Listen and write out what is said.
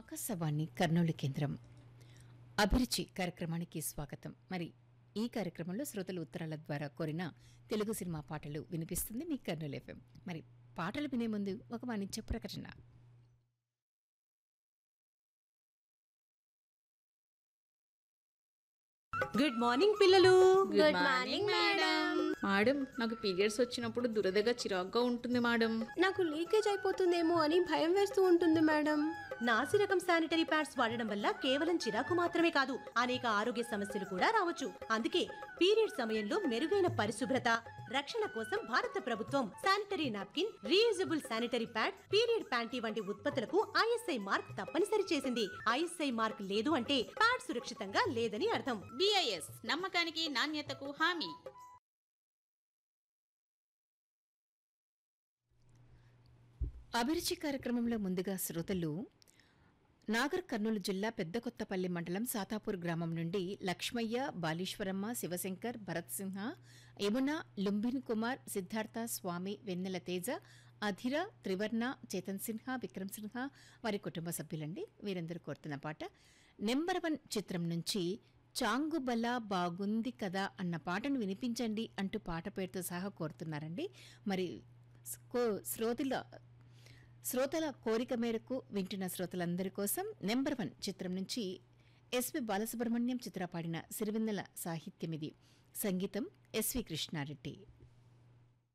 ఆకాశవాణి కర్నూలు కేంద్రం అభిరుచి కార్యక్రమానికి స్వాగతం మరి ఈ కార్యక్రమంలో శ్రోతలు ఉత్తరాల ద్వారా కోరిన తెలుగు సినిమా పాటలు వినిపిస్తుంది మీ కర్నూలు ఎఫ్ఎం మరి పాటలు వినే ముందు ఒక వాణిజ్య ప్రకటన గుడ్ మార్నింగ్ పిల్లలు గుడ్ మార్నింగ్ మేడం మేడం నాకు పీరియడ్స్ వచ్చినప్పుడు దురదగా చిరాగ్గా ఉంటుంది మేడం నాకు లీకేజ్ అయిపోతుందేమో అని భయం వేస్తూ ఉంటుంది మేడం నాసి రకం శానిటరీ ప్యాడ్స్ వాడడం వల్ల కేవలం చిరాకు మాత్రమే కాదు అనేక ఆరోగ్య సమస్యలు కూడా రావచ్చు అందుకే పీరియడ్ సమయంలో మెరుగైన పరిశుభ్రత రక్షణ కోసం భారత ప్రభుత్వం sanitary napkin reusable sanitary pad period panty వంటి ఉత్పత్తులకు ఐఎస్ఐ మార్క్ తప్పనిసరి చేసింది ఐఎస్ఐ మార్క్ లేదు అంటే ప్యాడ్ సురక్షితంగా లేదని అర్థం బిఐఎస్ నమ్మకానికి నాణ్యతకు హామీ అభిరుచి కార్యక్రమంలో ముందుగా శ్రోతలు నాగర్ కర్నూలు జిల్లా పెద్దకొత్తపల్లి మండలం సాతాపూర్ గ్రామం నుండి లక్ష్మయ్య బాలీశ్వరమ్మ శివశంకర్ భరత్ సింహ యమున లుంబిన్ కుమార్ సిద్ధార్థ స్వామి వెన్నెల తేజ అధిర త్రివర్ణ చేతన్ సిన్హా విక్రమ్ సిన్హా వారి కుటుంబ సభ్యులండి వీరందరూ కోరుతున్న పాట నెంబర్ వన్ చిత్రం నుంచి చాంగుబల బాగుంది కదా అన్న పాటను వినిపించండి అంటూ పాట పేరుతో సహా కోరుతున్నారండి మరి కో- శ్రోతల శ్రోతల కోరిక మేరకు వింటున్న శ్రోతలందరి కోసం నెంబర్ వన్ చిత్రం నుంచి ఎస్వి బాలసుబ్రహ్మణ్యం చిత్ర పాడిన సిరివెన్నెల సాహిత్యం ఇది సంగీతం ఎస్వి కృష్ణారెడ్డి